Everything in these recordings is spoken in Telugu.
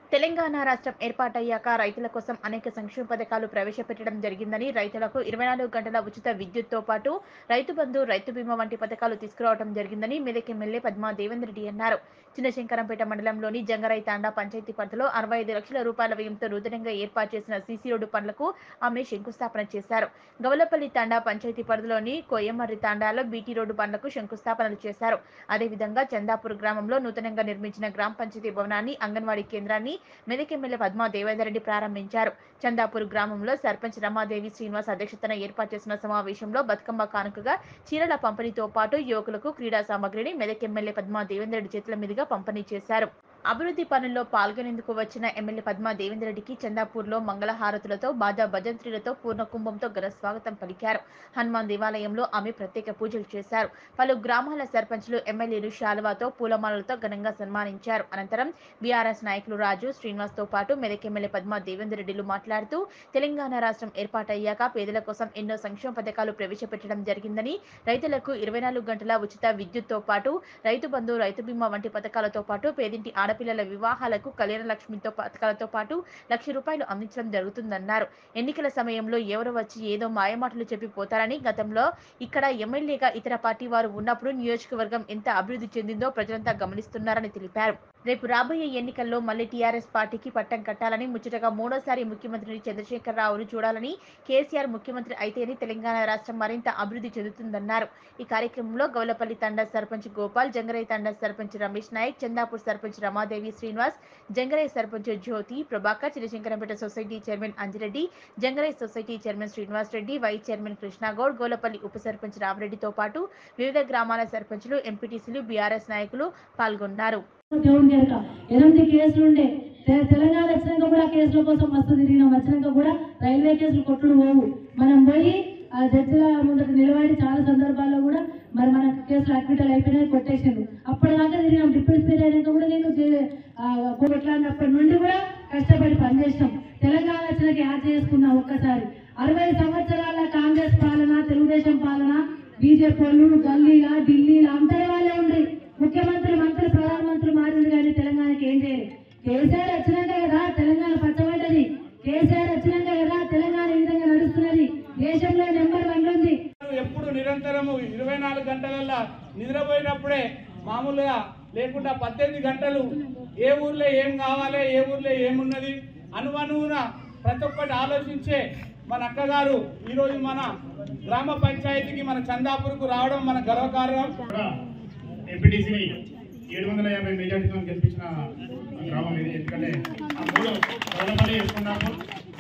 తెలంగాణ రాష్ట్రం ఏర్పాటయ్యాక రైతుల కోసం అనేక సంక్షేమ పథకాలు ప్రవేశపెట్టడం జరిగిందని రైతులకు ఇరవై నాలుగు గంటల ఉచిత విద్యుత్తో పాటు రైతు బంధు రైతు బీమా వంటి పథకాలు తీసుకురావడం జరిగిందని మెదక్ ఎమ్మెల్యే పద్మా దేవేందర్ రెడ్డి అన్నారు చిన్నశంకరంపేట మండలంలోని జంగరై తాండా పంచాయతీ పరిధిలో అరవై ఐదు లక్షల రూపాయల వ్యయంతో నూతనంగా ఏర్పాటు చేసిన సీసీ రోడ్డు పనులకు ఆమె శంకుస్థాపన చేశారు గవలపల్లి తాండా పంచాయతీ పరిధిలోని కోయమర్రి తాండాలో బీటీ రోడ్డు పనులకు శంకుస్థాపనలు చేశారు అదేవిధంగా చందాపూర్ గ్రామంలో నూతనంగా నిర్మించిన గ్రామ పంచాయతీ భవనాన్ని అంగన్వాడీ కేంద్రాన్ని మెదక్ ఎమ్మెల్యే పద్మా దేవేందర్ రెడ్డి ప్రారంభించారు చందాపూర్ గ్రామంలో సర్పంచ్ రమాదేవి శ్రీనివాస్ అధ్యక్షతన ఏర్పాటు చేసిన సమావేశంలో బతుకమ్మ కానుకగా చీరల పంపిణీతో పాటు యువకులకు క్రీడా సామగ్రిని మెదక్ ఎమ్మెల్యే పద్మా దేవేందర్ రెడ్డి చేతుల మీదుగా పంపిణీ చేశారు అభివృద్ధి పనుల్లో పాల్గొనేందుకు వచ్చిన ఎమ్మెల్యే పద్మా దేవేందర్ రెడ్డికి చందాపూర్లో మంగళహారతులతో బాజా భజంత్రులతో పూర్ణ కుంభంతో ఘన స్వాగతం పలికారు హనుమాన్ దేవాలయంలో ఆమె ప్రత్యేక పూజలు చేశారు పలు గ్రామాల సర్పంచ్లు ఎమ్మెల్యేలు శాలువాతో పూలమాలలతో ఘనంగా సన్మానించారు అనంతరం బీఆర్ఎస్ నాయకులు రాజు శ్రీనివాస్ తో పాటు మెదక్ ఎమ్మెల్యే పద్మా దేవేందర్ రెడ్డిలు మాట్లాడుతూ తెలంగాణ రాష్ట్రం ఏర్పాటయ్యాక పేదల కోసం ఎన్నో సంక్షేమ పథకాలు ప్రవేశపెట్టడం జరిగిందని రైతులకు ఇరవై నాలుగు గంటల ఉచిత విద్యుత్తో పాటు రైతు బంధు రైతు బీమా వంటి పథకాలతో పాటు పేదింటి ఆడపిల్లల వివాహాలకు కళ్యాణ లక్ష్మితో పథకాలతో పాటు లక్ష రూపాయలు అందించడం జరుగుతుందన్నారు ఎన్నికల సమయంలో ఎవరు వచ్చి ఏదో మాయమాటలు చెప్పి పోతారని గతంలో ఇక్కడ ఎమ్మెల్యేగా ఇతర పార్టీ వారు ఉన్నప్పుడు నియోజకవర్గం ఎంత అభివృద్ధి చెందిందో ప్రజలంతా గమనిస్తున్నారని తెలిపారు రేపు రాబోయే ఎన్నికల్లో మళ్ళీ టీఆర్ఎస్ పార్టీకి పట్టం కట్టాలని ముచ్చటగా మూడోసారి ముఖ్యమంత్రిని చంద్రశేఖర్ రావును చూడాలని కేసీఆర్ ముఖ్యమంత్రి అయితేనే తెలంగాణ రాష్ట్రం మరింత అభివృద్ధి చెందుతుందన్నారు ఈ కార్యక్రమంలో Gaulapalli Thanda sarpanch Gopal Jangarai Thanda sarpanch Ramesh Naik Chandapur sarpanch Ramadevi Srinivas Jangarai sarpanch Jyothi Prabhakar Chirashankarampet society chairman Anjireddy Jangarai society chairman Srinivas Reddy vice chairman Krishnagoud Golapalli ఉప సర్పంచ్ రామరెడ్డితో పాటు వివిధ గ్రామాల సర్పంచులు ఎంపీటీసీలు బీఆర్ఎస్ నాయకులు పాల్గొన్నారు దేవుని ఎరక ఎనిమిది కేసులు ఉండే తె- తెలంగాణ వచ్చినాక కూడా కేసుల కోసం మస్తు తిరిగినాం వచ్చినాక కూడా రైల్వే కేసులు కొట్టుడు పోవు మనం పోయి ఆ జడ్జిల ముందట నిలబడి చాలా సందర్భాల్లో కూడా మరి మన కేసులు అడ్మిటల్ అయిపోయినాయి కొట్టేసిండు అప్పటిదాకా తిరిగినాం డిప్యూటీ స్పీకర్ అయినాక కూడా నేను జే- ఆ, కొట్లాడినప్పటి నుండి కూడా కష్టపడి పనిచేసినాం తెలంగాణ వచ్చినాక యాడ్ చేసుకున్నాం ఒక్కసారి అరవై సంవత్సరాల కాంగ్రెస్ పాలన తెలుగుదేశం పాలన బీజేపీ వాళ్ళు గల్లీలా ఢిల్లీలా అంతటి వాళ్ళే ఉండ్రి ముఖ్యమంత్రి మంత్రి ప్రధానమంత్రి మారింది కానీ తెలంగాణకి ఏం చేయలేదు కేసీఆర్ వచ్చినాక కదా తెలంగాణ పచ్చబడ్డది కేసీఆర్ వచ్చినాక కదా తెలంగాణ ఈ విధంగా నడుస్తున్నది దేశంలో నెంబర్ వన్ ఉంది ఎప్పుడు నిరంతరము ఇరవై నాలుగు గంటలల్లా నిద్రపోయినప్పుడే మామూలుగా లేకుండా పద్దెనిమిది గంటలు ఏ ఊర్లో ఏం కావాలి ఏ ఊర్లో ఏమున్నది అనువనువున ప్రతి ఒక్కటి ఆలోచించే మన అక్కగారు ఈరోజు మన గ్రామ పంచాయతీకి మన చందాపూర్కు రావడం మన గర్వకారణం కూడా ఎంపీటీసీని ఏడు వందల యాభై మెజార్టీతో గెలిపించిన గ్రామం ఇది ఎందుకంటే ఆ మూడు గవర్నమెంట్ చేసుకున్నాము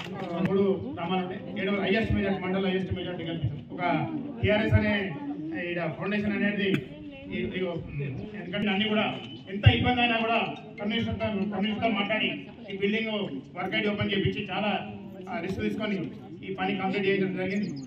ఆ మూడు గ్రామాలు ఉన్నాయి. ఏడు హైయెస్ట్ మెజార్టీ మండల హైయెస్ట్ మెజార్టీ గెలిపించాం ఒక టీఆర్ఎస్ అనే ఈడ ఫౌండేషన్ అనేది ఈ- ఈ- ఎందుకంటే అన్ని కూడా ఎంత ఇబ్బంది అయినా కూడా కమ్యూనిస్ట్తో కమ్యూనిస్ట్తో మాట్లాడి ఈ బిల్డింగ్ వర్క్ ఐడి ఓపెన్ చేయించి చాలా రిస్క్ తీసుకొని ఈ పని కంప్లీట్ చేయడం జరిగింది